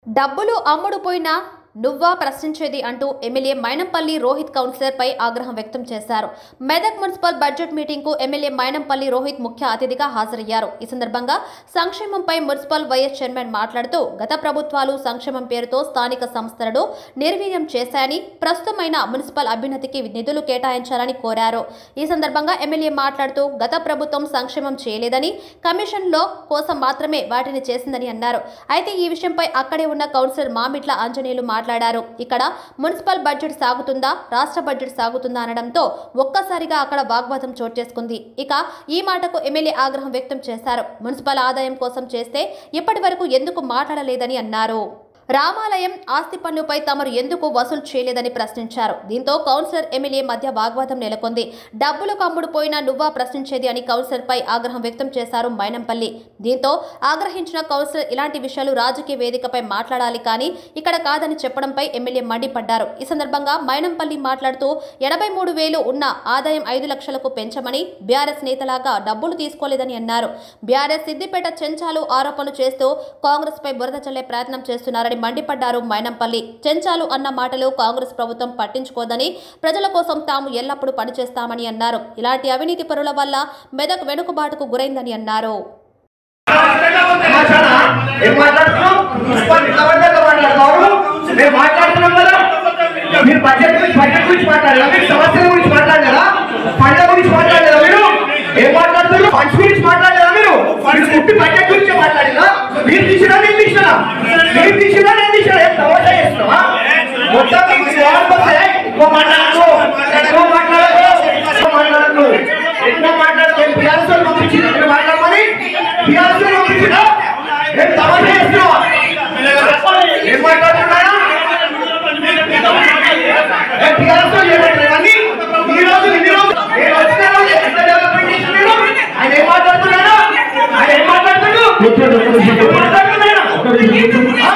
డబ్బులు అమ్ముడు పోయినా నువ్వా ప్రశ్నించేది అంటూ ఎమ్మెల్యే మైనంపల్లి రోహిత్ కౌన్సిలర్ పై ఆగ్రహం వ్యక్తం చేశారు మెదక్ మున్సిపల్ బడ్జెట్ మీటింగ్ కు ఎమ్మెల్యే మైనంపల్లి రోహిత్ ముఖ్య అతిథిగా హాజరయ్యారు ఈ సందర్భంగా సంక్షేమంపై మున్సిపల్ వైఎస్ చైర్మన్ మాట్లాడుతూ గత ప్రభుత్వాలు సంక్షేమం పేరుతో స్థానిక సంస్థలను నిర్వీర్యం చేశాయని ప్రస్తుతమైన మున్సిపల్ అభ్యున్నతికి నిధులు కేటాయించాలని కోరారు ఈ సందర్భంగా ఎమ్మెల్యే మాట్లాడుతూ గత ప్రభుత్వం సంక్షేమం చేయలేదని కమిషన్లో కోసం మాత్రమే వాటిని చేసిందని అన్నారు అయితే ఈ విషయంపై అక్కడే ఉన్న కౌన్సిలర్ మామిట్ల ఆంజనేయులు మాట్లాడారు ఇక్కడ మున్సిపల్ బడ్జెట్ సాగుతుందా రాష్ట్ర బడ్జెట్ సాగుతుందా అనడంతో ఒక్కసారిగా అక్కడ వాగ్వాదం చోటు చేసుకుంది ఇక ఈ మాటకు ఎమ్మెల్యే ఆగ్రహం వ్యక్తం చేశారు మున్సిపల్ ఆదాయం కోసం చేస్తే ఇప్పటి వరకు ఎందుకు మాట్లాడలేదని అన్నారు రామాలయం ఆస్తి పన్నుపై తమరు ఎందుకు వసూలు చేయలేదని ప్రశ్నించారు దీంతో కౌన్సిలర్ ఎమ్మెల్యే మధ్య వాగ్వాదం నెలకొంది డబ్బులు కమ్ముడు పోయినా నువ్వా ప్రశ్నించేది అని కౌన్సిలర్ పై ఆగ్రహం వ్యక్తం చేశారు మైనంపల్లి దీంతో ఆగ్రహించిన కౌన్సిలర్ ఇలాంటి విషయాలు రాజకీయ వేదికపై మాట్లాడాలి కానీ ఇక్కడ కాదని చెప్పడంపై ఎమ్మెల్యే మండిపడ్డారు ఈ సందర్భంగా మైనంపల్లి మాట్లాడుతూ ఎనభై మూడు వేలు ఉన్న ఆదాయం ఐదు లక్షలకు పెంచమని బీఆర్ఎస్ నేతలాగా డబ్బులు తీసుకోలేదని అన్నారు బీఆర్ఎస్ సిద్దిపేట చెంచాలు ఆరోపణలు చేస్తూ కాంగ్రెస్ పై బురద చల్లే ప్రయత్నం చేస్తున్నారని మండిపడ్డారు మైనంపల్లి చెంచాలు అన్న మాటలు కాంగ్రెస్ ప్రభుత్వం పట్టించుకోదని ప్రజల కోసం తాము ఎల్లప్పుడూ పనిచేస్తామని అన్నారు ఇలాంటి అవినీతి పరుల వల్ల మెదక్ వెనుకబాటుకు గురైందని అన్నారు సమాచారా? ఏం మాట్లాడుతున్నావు? పుష్ప ఇట్లా పడితే అట్లా మాట్లాడతావు? మేము మాట్లాడుతున్నాం కదా? మీరు బడ్జెట్ గురించి బడ్జెట్ గురించి మాట్లాడారా మీరు సమస్యల గురించి మాట్లాడారా పండ్ల గురించి మాట్లాడారా మీరు ఏం మాట్లాడుతున్నారు ఫండ్స్ గురించి మాట్లాడారా మీరు మీరు పుట్టి బడ్జెట్ గురించి మాట్లాడారా మీరు తీసినా నేను తీసినా మీరు తీసినా నేను తీసినా ఏం తమాషా చేస్తున్నావా మొత్తం మీకు వార్త వస్తాయా? ఎక్కువ మాట్లాడకు ఎక్కువ మాట్లాడకు ఎక్కువ మాట్లాడకు ఎక్కువ మాట్లాడకు ఏం పిఆర్ఎస్ వాళ్ళు పంపించింది ఇక్కడ మాట్లాడమని పిఆర్ఎస్ వాళ్ళు పంపించినా ఏం తమాషా చేస్తున్నావా ఏం మాట్లాడుతున్నారా ఏ పిఆర్ఎస్ వాళ్ళు ఏమంటారు ఇవన్నీ? ఈ రోజు ఇన్ని రోజులు నేను వచ్చిన రోజు ఎంత డెవలప్మెంట్ చేసిండు మీరు? ఆయన ఏం మాట్లాడుతున్నాడు ఆయన ఏం మాట్లాడుతున్నాడు ఏం మాట్లాడుతున్నాడు ఆ?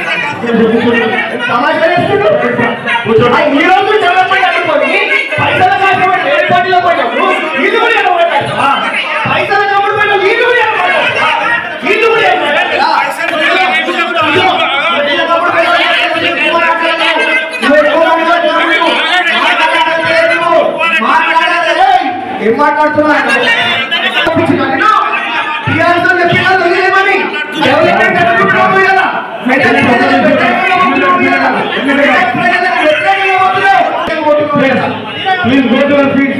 తమాషా చేస్తుండు ఆ ఈ రోజు డెవలప్మెంట్ అనుకోని పైసల కోసం ఏ పార్టీలో పోయినప్పుడు వీళ్ళు కూడా ఏమో మాట్లాడతారా? పైసల కమ్ముడు పోయిన వీళ్ళు కూడా ఏమో మాట్లాడతారా? వీళ్ళు కూడా ఏమో మాట్లాడతారా? ఇదిగో, పైసల కమ్ముడు పోయిన వాళ్ళు ఎక్కువ మాట్లాడతారు. నువ్వు ఎక్కువ మాట్లాడుతున్నావు. మాట్లాడలేదు. మాట్లాడలేదు. ఏం మాట్లాడుతున్నావు టీఆర్ఎస్ వాళ్ళు చెప్పినా తెలియదేమని డెవలప్మెంట్ అనుకుంటున్నావు కదా మెటల్ ప్రజలకు వ్యతిరేకంగా పోతున్నావు కదా మెటల్ ప్రజలకు వ్యతిరేకంగా పోతున్నావు. Please go to the seat.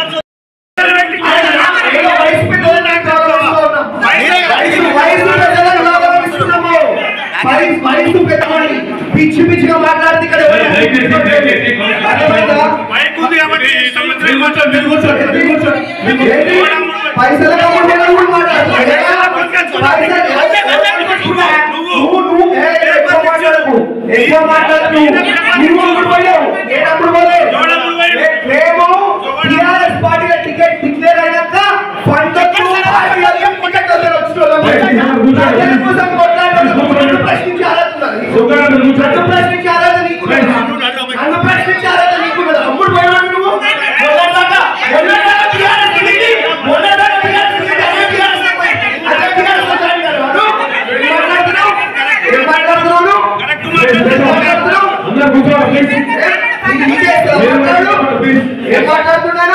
ఏదో వయసు పెద్దోళ్ళని నాకు గౌరవిస్తున్నాం. వయసు వయసు పెద్దలను గౌరవిస్తున్నాము. వయసు వయసు పెద్దవాడిని పిచ్చి పిచ్చిగా మాట్లాడితే ఇక్కడ ఎవరు అర్థమైందా? మీరు కూర్చోండి, మీరు కూర్చోండి, మీరు కూర్చోండి. ఏంటి? పైసల కమ్ముడు కూడా మాట్లాడుతున్నావు. పైసలు నువ్వు నువ్వు ఏ, ఏ, ఎక్కువ మాట్లాడకు. ఎక్కువ మాట్లాడకు. నువ్వు అప్పుడు పోయావు. నేను అప్పుడు పోలేదు. ఏ, మేము టీఆర్ఎస్ పార్టీగా టికెట్ డిక్లేర్ అయినాక పంటకు పార్టీలకు టికెట్ వదిలి వచ్చినోళ్ళం. ప్రజల కోసం కొట్లాడేటప్పుడు నన్ను ప్రశ్నించే అర్హత ఉన్నది. కూర్చోండి, కూర్చోండి. నన్ను ప్రశ్నించే అర్హత నీకు ఉన్నది. నన్ను ప్రశ్నించే అర్హత నీకు ఉన్నది. అప్పుడు పోయినావు నువ్వు. మొన్నటిదాకా మొన్నటిదాకా టీఆర్ఎస్ టికెట్ మొన్నటిదాకా టీఆర్ఎస్ టికెట్ అదే టీఆర్ఎస్ టికెట్. అదే టీఆర్ఎస్ టికెట్ కదా వాడు. ఏం మాట్లాడుతున్నావు? ఏం మాట్లాడుతున్నావు నువ్వు? ఏం మాట్లాడుతున్నావు? అందరూ కూర్చోండి, please. ఇది నీకే కదా మాట్లాడు. Please. ఏం మాట్లాడుతున్నాను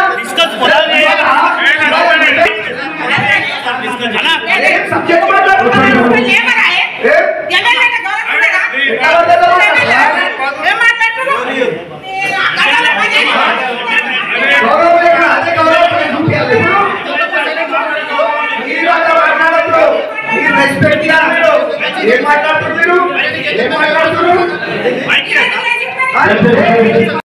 ఏం సబ్జెక్ట్ మాట్లాడుతున్నాను ఏం? గౌరవం లేకుండా అదే గౌరవం చూపించాలి ఇప్పుడు. మీరు అట్లా మాట్లాడద్దు. మీరు రెస్పెక్ట్ ఇవ్వాలి మీరు. ఏం మాట్లాడుతున్నారు మీరు? ఏం మాట్లాడుతున్నారు? ఆ?